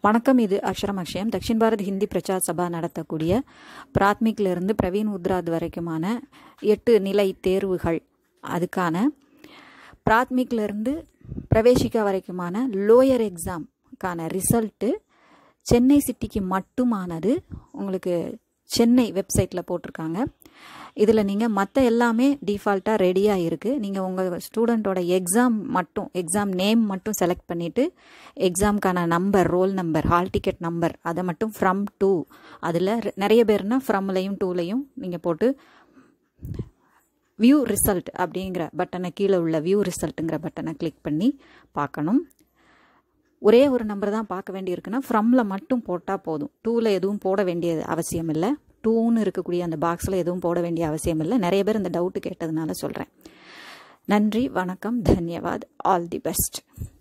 வணக்கம் இது அக்ஷரம் அக்ஷயம் தக்ஷின் பாரத் ஹிந்தி பிரச்சார் சபா நடத்தக்கூடிய பிராத்மிக்லேருந்து பிரவீன் உத்ராத் வரைக்குமான எட்டு நிலை தேர்வுகள் அதுக்கான பிராத்மிக்லேருந்து பிரவேசிக்கா வரைக்குமான லோயர் எக்ஸாம்க்கான ரிசல்ட்டு சென்னை சிட்டிக்கு மட்டுமானது உங்களுக்கு சென்னை வெப்சைட்டில் போட்டிருக்காங்க இதில் நீங்கள் மற்ற எல்லாமே டிஃபால்ட்டாக ரெடியாக இருக்குது நீங்கள் உங்கள் ஸ்டூடெண்ட்டோட எக்ஸாம் மட்டும் எக்ஸாம் நேம் மட்டும் செலக்ட் பண்ணிவிட்டு எக்ஸாம்க்கான number roll number hall ticket number அதை மட்டும் ஃப்ரம் டூ அதில் நிறைய பேர்னா ஃப்ரம்லையும் டூலையும் நீங்கள் போட்டு வியூ ரிசல்ட் அப்படிங்கிற பட்டனை கீழே உள்ள வியூ ரிசல்ட்டுங்கிற பட்டனை கிளிக் பண்ணி பார்க்கணும் ஒரே ஒரு நம்பர் தான் பார்க்க வேண்டியிருக்குன்னா ஃப்ரம்மில் மட்டும் போட்டால் போதும் டூவில் எதுவும் போட வேண்டிய அவசியம் இல்லை டூன்னு இருக்கக்கூடிய அந்த பாக்ஸில் எதுவும் போட வேண்டிய அவசியம் இல்லை நிறைய பேர் இந்த டவுட்டு கேட்டதுனால சொல்கிறேன் நன்றி வணக்கம் தன்யவாத் ஆல் தி பெஸ்ட்